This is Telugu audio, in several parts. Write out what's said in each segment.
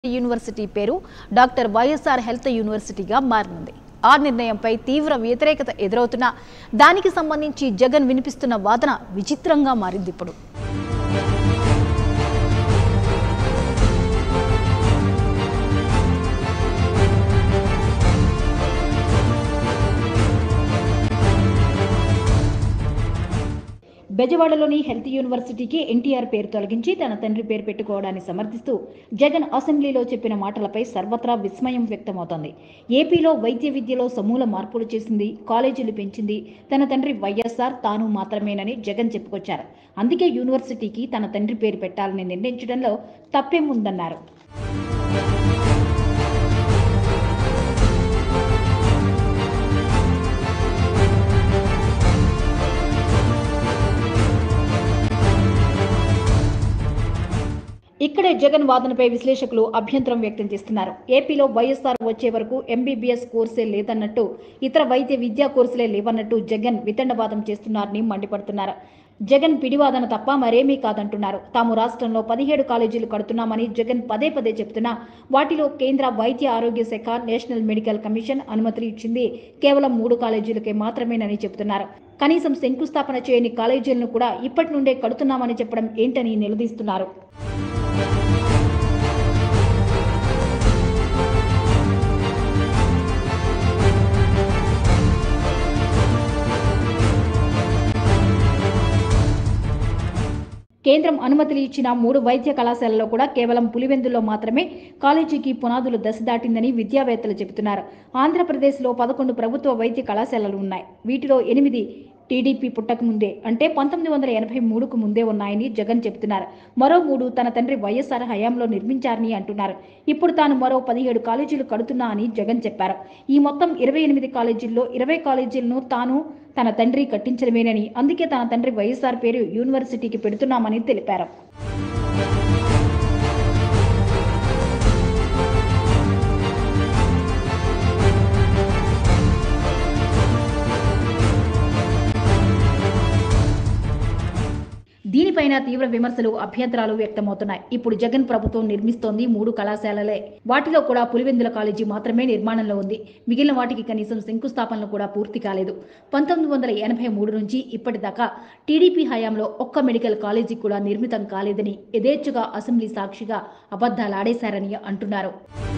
యూనివర్సిటీ పేరు డాక్టర్ వైఎస్ఆర్ హెల్త్ యూనివర్సిటీగా మారనుంది ఆ నిర్ణయంపై తీవ్ర వ్యతిరేకత ఎదురవుతున్నా దానికి సంబంధించి జగన్ వినిపిస్తున్న వాదన విచిత్రంగా మారింది ఇప్పుడు బెజవాడలోని హెల్త్ యూనివర్సిటీకి ఎన్టీఆర్ పేరు తొలగించి తన తండ్రి పేరు పెట్టుకోవడాన్ని సమర్థిస్తూ జగన్ అసెంబ్లీలో చెప్పిన మాటలపై సర్వత్రా విస్మయం వ్యక్తమవుతోంది ఏపీలో వైద్య విద్యలో సమూల మార్పులు చేసింది కాలేజీలు పెంచింది తన తండ్రి వైఎస్ఆర్ తాను మాత్రమేనని జగన్ చెప్పుకొచ్చారు అందుకే యూనివర్సిటీకి తన తండ్రి పేరు పెట్టాలని నిర్ణయించడంలో తప్పేముందన్నారు ఇక్కడే జగన్ వాదనపై విశ్లేషకులు అభ్యంతరం వ్యక్తం చేస్తున్నారు ఏపీలో వైఎస్ఆర్ వచ్చే వరకు ఎంబీబీఎస్ కోర్సే లేదన్నట్టు ఇతర వైద్య విద్యా కోర్సులే లేవన్నట్టు జగన్ వితండవాదం చేస్తున్నారని మండిపడుతున్నారు జగన్ పిడివాదన తప్ప మరేమీ కాదంటున్నారు తాము రాష్ట్రంలో పదిహేడు కాలేజీలు కడుతున్నామని జగన్ పదే పదే చెప్తున్నా వాటిలో కేంద్ర వైద్య ఆరోగ్య శాఖ నేషనల్ మెడికల్ కమిషన్ అనుమతులు ఇచ్చింది కేవలం మూడు కాలేజీలకే మాత్రమేనని చెబుతున్నారు కనీసం శంకుస్థాపన చేయని కాలేజీలను కూడా ఇప్పటి నుండే కడుతున్నామని చెప్పడం ఏంటని నిలదీస్తున్నారు కేంద్రం అనుమతులు ఇచ్చిన మూడు వైద్య కళాశాలలో కూడా కేవలం పులివెందుల్లో మాత్రమే కాలేజీకి పునాదులు దశ దాటిందని విద్యావేత్తలు చెబుతున్నారు ఆంధ్రప్రదేశ్లో పదకొండు ప్రభుత్వ వైద్య కళాశాలలు ఉన్నాయి వీటిలో ఎనిమిది టీడీపీ పుట్టక ముందే అంటే పంతొమ్మిది వందల ఎనభై మూడుకు ముందే ఉన్నాయని జగన్ చెబుతున్నారు మరో మూడు తన తండ్రి వైఎస్ఆర్ హయాంలో నిర్మించారని అంటున్నారు ఇప్పుడు తాను మరో పదిహేడు కాలేజీలు కడుతున్నా అని జగన్ చెప్పారు ఈ మొత్తం ఇరవై ఎనిమిది కాలేజీల్లో ఇరవై కాలేజీలను తాను తన తండ్రి కట్టించడమేనని అందుకే తన తండ్రి వైఎస్ఆర్ పేరు యూనివర్సిటీకి పెడుతున్నామని తెలిపారు దీనిపైన తీవ్ర విమర్శలు అభ్యంతరాలు వ్యక్తమవుతున్నాయి ఇప్పుడు జగన్ ప్రభుత్వం నిర్మిస్తోంది మూడు కళాశాలలే వాటిలో కూడా పులివెందుల కాలేజీ మాత్రమే నిర్మాణంలో ఉంది మిగిలిన వాటికి కనీసం శంకుస్థాపనలు కూడా పూర్తి కాలేదు పంతొమ్మిది వందల ఎనభై మూడు నుంచి ఇప్పటిదాకా టీడీపీ హయాంలో ఒక్క మెడికల్ కాలేజీ కూడా నిర్మితం కాలేదని యథేచ్ఛగా అసెంబ్లీ సాక్షిగా అబద్ధాలాడేశారని అంటున్నారు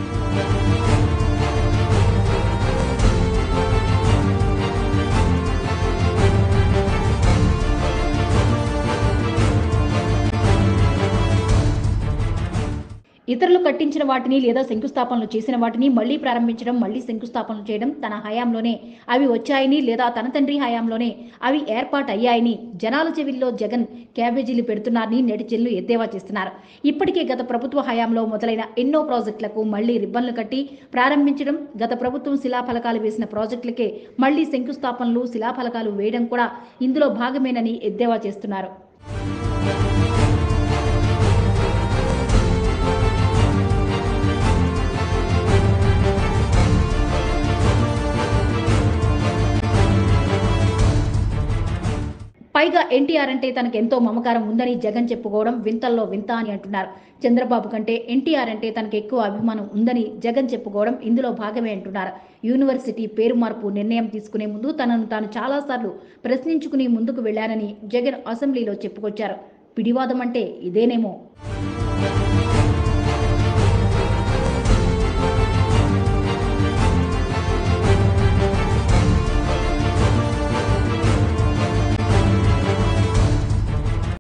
ఇతరులు కట్టించిన వాటిని లేదా శంకుస్థాపనలు చేసిన వాటిని మళ్లీ ప్రారంభించడం మళ్లీ శంకుస్థాపనలు చేయడం తన హయాంలోనే అవి వచ్చాయని లేదా తన తండ్రి హయాంలోనే అవి ఏర్పాటయ్యాయని జనాల చెవిల్లో జగన్ క్యాబేజీలు పెడుతున్నారని నెటిజన్లు ఎద్దేవా చేస్తున్నారు ఇప్పటికే గత ప్రభుత్వ హయాంలో మొదలైన ఎన్నో ప్రాజెక్టులకు మళ్లీ రిబ్బన్లు కట్టి ప్రారంభించడం గత ప్రభుత్వం శిలాఫలకాలు వేసిన ప్రాజెక్టులకే మళ్లీ శంకుస్థాపనలు శిలాఫలకాలు వేయడం కూడా ఇందులో భాగమేనని ఎద్దేవా చేస్తున్నారు పైగా ఎన్టీఆర్ అంటే తనకు ఎంతో మమకారం ఉందని జగన్ చెప్పుకోవడం వింతల్లో వింత అని అంటున్నారు చంద్రబాబు కంటే ఎన్టీఆర్ అంటే తనకు ఎక్కువ అభిమానం ఉందని జగన్ చెప్పుకోవడం ఇందులో భాగమే అంటున్నారు యూనివర్సిటీ పేరు మార్పు నిర్ణయం తీసుకునే ముందు తనను తాను చాలాసార్లు ప్రశ్నించుకుని ముందుకు వెళ్లానని జగన్ అసెంబ్లీలో చెప్పుకొచ్చారు పిడివాదం అంటే ఇదేనేమో